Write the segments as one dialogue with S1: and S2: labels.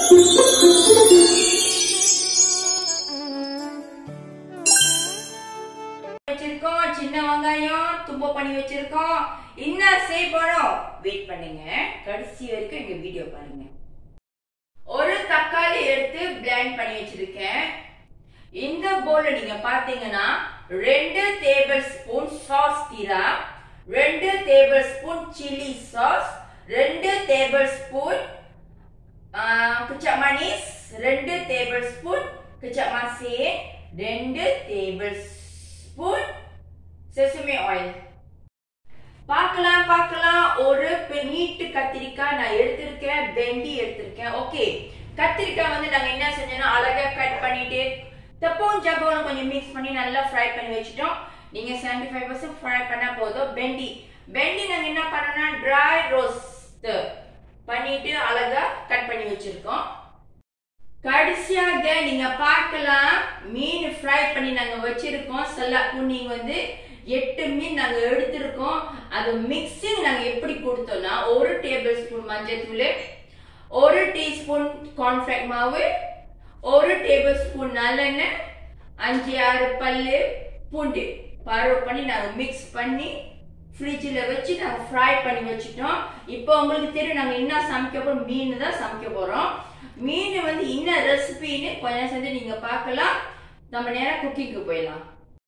S1: வச்சிருக்கோம் சின்ன வெங்காயம் தும்ப பண்ணி வச்சிருக்கோம் என்ன செய்ய போறோம் வெயிட் பண்ணுங்க கடைசி வரைக்கும் எங்க வீடியோ பாருங்க ஒரு தக்காளி எடுத்து பிளெண்ட் பண்ணி வச்சிருக்கேன் இந்த போல நீங்க பாத்தீங்கன்னா ரெண்டு டேபிள் ஸ்பூன் சாஸ் தீரா ரெண்டு டேபிள் ஸ்பூன் சில்லி சாஸ் ரெண்டு டேபிள் ஸ்பூன் kecap manis, ரெண்டு டேபிள் ஸ்பூன் kecap masin, ரெண்டு டேபிள் ஸ்பூன் sesame oil. பார்க்கலாம் பார்க்கலாம் ஒரு பெ- நீட்டு கத்திரிக்காய் நான் எடுத்திருக்கேன் வெண்டி எடுத்திருக்கேன் ஓகே கத்திரிக்காய் வந்து நாங்க என்ன செஞ்சோம்னா அழகா கட் பண்ணிட்டு தப்பவும் ஜகவும் கொஞ்சம் மிக்ஸ் பண்ணி நல்லா ஃப்ரை பண்ணி வச்சுட்டோம் நீங்க 75% ஃபைவ் பர்சன்ட் ஃப்ரை பண்ணா போதும் வெண்டி வெண்டி நாங்க என்ன பண்ணோம்னா ட்ரை ரோஸ்ட் பண்ணிட்டு அழகா கட் பண்ணி வச்சிருக்கோம் கடைசியாக நீங்க பார்க்கலாம் மீன் ஃப்ரை பண்ணி நாங்க வச்சிருக்கோம் சல்லா புண்ணிங் வந்து எட்டு மீன் நாங்க எடுத்திருக்கோம் அது மிக்சிங் நாங்க எப்படி கொடுத்தோம்னா ஒரு டேபிள் ஸ்பூன் மஞ்சள் தூள் ஒரு டீஸ்பூன் கார்ன்ஃபிளேக் மாவு ஒரு டேபிள் ஸ்பூன் நல்லெண்ணெய் அஞ்சு ஆறு பல்லு பூண்டு பருவ பண்ணி நாங்க மிக்ஸ் பண்ணி ஃப்ரிட்ஜில் வச்சு நாங்கள் ஃப்ரை பண்ணி வச்சுட்டோம் இப்போ உங்களுக்கு தெரியும் நாங்கள் என்ன சமைக்க போகிறோம் மீன் தான் சமைக்க போகிறோம் மீன் வந்து என்ன ரெசிபின்னு கொஞ்சம் செஞ்சு நீங்கள் பார்க்கலாம் நம்ம நேரம் குக்கிங்க்கு போயிடலாம்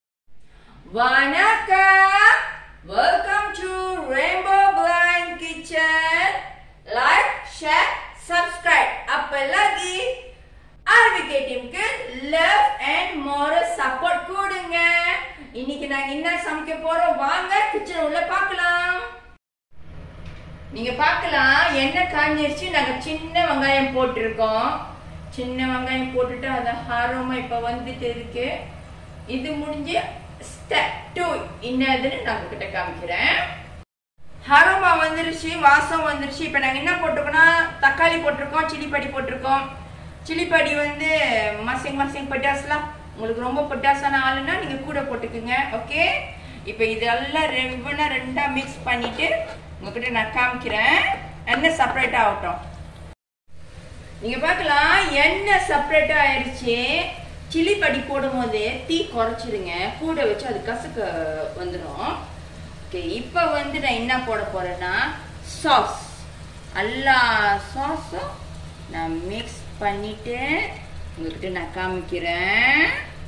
S1: வணக்கம் welcome to Rainbow Blind Kitchen like share subscribe அப்ப லகி ஆர்விகே டீமுக்கு லவ் அண்ட் மோரல் சப்போர்ட் கொடுங்க இன்னைக்கு நாங்க என்ன சமைக்க போறோம் வாங்க கிச்சன் உள்ள பார்க்கலாம் நீங்க பார்க்கலாம் எண்ணெய் காஞ்சிருச்சு நாங்க சின்ன வெங்காயம் போட்டிருக்கோம் சின்ன வெங்காயம் போட்டுட்டு அது ஆர்வமா இப்ப வந்துட்டு இருக்கு இது முடிஞ்சு ஸ்டெப் டூ என்னதுன்னு நான் உங்ககிட்ட காமிக்கிறேன் ஹரோமா வந்துருச்சு வாசம் வந்துருச்சு இப்போ நாங்கள் என்ன போட்டிருக்கோம்னா தக்காளி போட்டிருக்கோம் சில்லி படி போட்டிருக்கோம் சில்லி படி வந்து மசிங் மசிங் பொட்டாஸ்லாம் உங்களுக்கு ரொம்ப பொட்டாசான ஆளுன்னா நீங்கள் கூட போட்டுக்குங்க ஓகே இப்போ இதெல்லாம் ரெவ்வனா ரெண்டாக மிக்ஸ் பண்ணிட்டு உங்ககிட்ட நான் காமிக்கிறேன் எண்ணெய் செப்பரேட் ஆகட்டும் நீங்க பார்க்கலாம் எண்ணெய் செப்பரேட் ஆயிருச்சு சில்லி படி போடும்போது தீ குறைச்சிருங்க கூட வச்சு அது கசக்க வந்துடும் ஓகே இப்போ வந்து நான் என்ன போட போறேன்னா சாஸ் எல்லா சாஸும் நான் மிக்ஸ் பண்ணிட்டு உங்ககிட்ட நான் காமிக்கிறேன்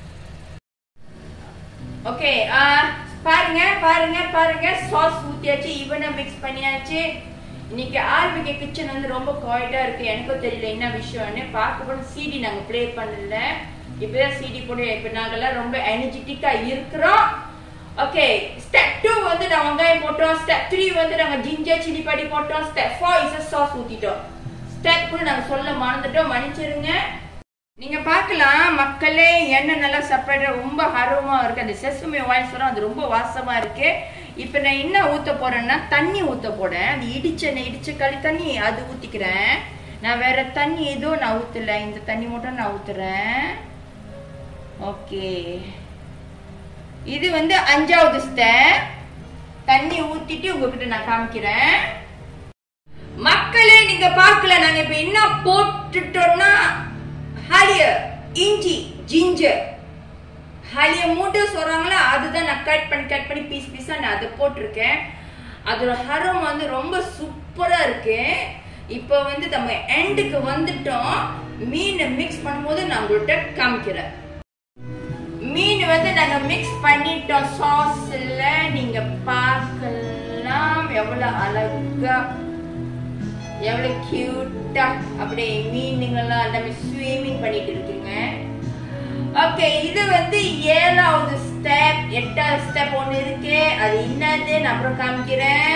S1: ஓகே பாருங்க பாருங்க பாருங்க சாஸ் ஊத்தியாச்சு ஈவனா மிக்ஸ் பண்ணியாச்சு இன்னைக்கு ஆர்பிகே கிச்சன் வந்து ரொம்ப குவாய்டா இருக்கு எனக்கும் தெரியல என்ன விஷயம்னு பார்க்க போன சிடி நாங்க ப்ளே பண்ணல இப்பதான் சிடி போட்டு இப்ப நாங்கெல்லாம் ரொம்ப எனர்ஜெட்டிக்கா இருக்கிறோம் ஓகே ஸ்டெப் டூ வந்து நான் வெங்காயம் போட்டோம் ஸ்டெப் த்ரீ வந்து நாங்க ஜிஞ்சர் சில்லி படி போட்டோம் ஸ்டெப் ஃபோர் இஸ் சாஸ் ஊத்திட்டோம் ஸ்டெப் கூட நாங்க சொல்ல மறந்துட்டோம் மன்னிச்சிருங்க நீங்க பார்க்கலாம் மக்களே எண்ணெய் நல்லா செப்பரேட்டா ரொம்ப ஆர்வமா இருக்கு அந்த செசமி ஆயில் சொல்றோம் அது ரொம்ப வாசமா இருக்கு இப்ப நான் என்ன ஊத்த போறேன்னா தண்ணி ஊத்த போறேன் அது இடிச்ச எண்ணெய் இடிச்ச களி தண்ணி அது ஊத்திக்கிறேன் நான் வேற தண்ணி எதுவும் நான் ஊத்தல இந்த தண்ணி மட்டும் நான் ஊத்துறேன் ஓகே இது வந்து அஞ்சாவது ஸ்டெப் தண்ணி ஊத்திட்டு உங்ககிட்ட நான் காமிக்கிறேன் மக்களே நீங்க பார்க்கல நாங்க இப்ப என்ன போட்டுட்டோம்னா ஹாலிய இஞ்சி ஜிஞ்சர் ஹாலிய மூட்டு சொல்றாங்களா அதுதான் நான் கட் பண்ணி கட் பண்ணி பீஸ் பீஸா நான் அதை போட்டிருக்கேன் அதோட ஹரம் வந்து ரொம்ப சூப்பரா இருக்கு இப்போ வந்து நம்ம எண்டுக்கு வந்துட்டோம் மீனை மிக்ஸ் பண்ணும்போது நான் உங்கள்கிட்ட காமிக்கிறேன் மீன் வந்து நாங்க மிக்ஸ் பண்ணிட்டோம் சாஸ்ல நீங்க பார்க்கலாம் எவ்வளவு அழகா எவ்வளவு கியூட்டா அப்படியே மீனுங்கெல்லாம் எல்லாமே ஸ்விமிங் பண்ணிட்டு இருக்குங்க ஓகே இது வந்து ஏழாவது ஸ்டெப் எட்டாவது ஸ்டெப் ஒண்ணு இருக்கு அது என்னது நான் அப்புறம் காமிக்கிறேன்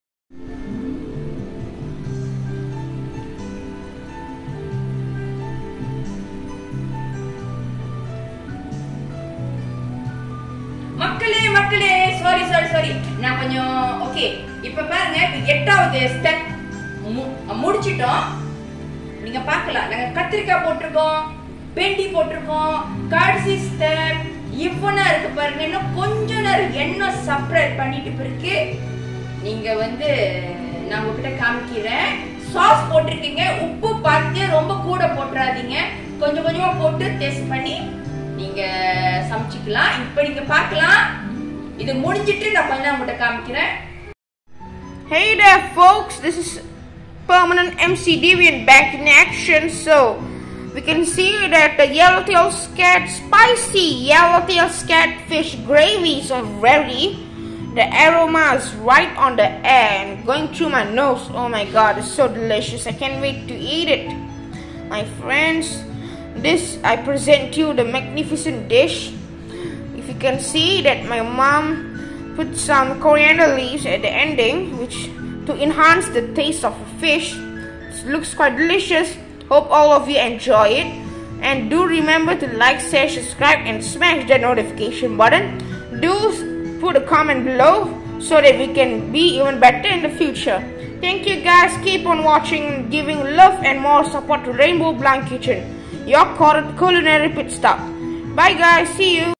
S1: மக்களே மக்களே சாரி சாரி சாரி நான் கொஞ்சம் ஓகே இப்ப பாருங்க இப்ப எட்டாவது ஸ்டெப் முடிச்சிட்டோம் நீங்க பார்க்கலாம் நாங்க கத்திரிக்காய் போட்டிருக்கோம் பெண்டி போட்டிருக்கோம் கடைசி ஸ்டெப் இவ்வளோ இருக்கு பாருங்க இன்னும் கொஞ்ச நேரம் எண்ணெய் செப்பரேட் பண்ணிட்டு பிறகு நீங்க வந்து நான் உங்ககிட்ட காமிக்கிறேன் சாஸ் போட்டிருக்கீங்க உப்பு பார்த்து ரொம்ப கூட போட்டுறாதீங்க கொஞ்சம் கொஞ்சமா போட்டு டேஸ்ட் பண்ணி நீங்க சமைச்சுக்கலாம் இப்போ நீங்க பார்க்கலாம் இது முடிஞ்சிட்டு நான் கொஞ்ச நேரம் உங்கள்கிட்ட காமிக்கிறேன்
S2: Hey there, folks. This is Permanent MC Deviant back in action. So, we can see that the yellowtail scat spicy yellowtail catfish gravy is ready. The aroma is right on the air and going through my nose. Oh my god, it's so delicious. I can't wait to eat it. My friends, this I present you the magnificent dish. If you can see that my mom put some coriander leaves at the ending, which to enhance the taste of the fish. It looks quite delicious. Hope all of you enjoy it. And do remember to like, share, subscribe, and smash the notification button. Do s- put a comment below so that we can be even better in the future. Thank you guys. Keep on watching, giving love and more support to Rainbow Blind Kitchen, your cul- culinary pit stop. Bye guys. See you.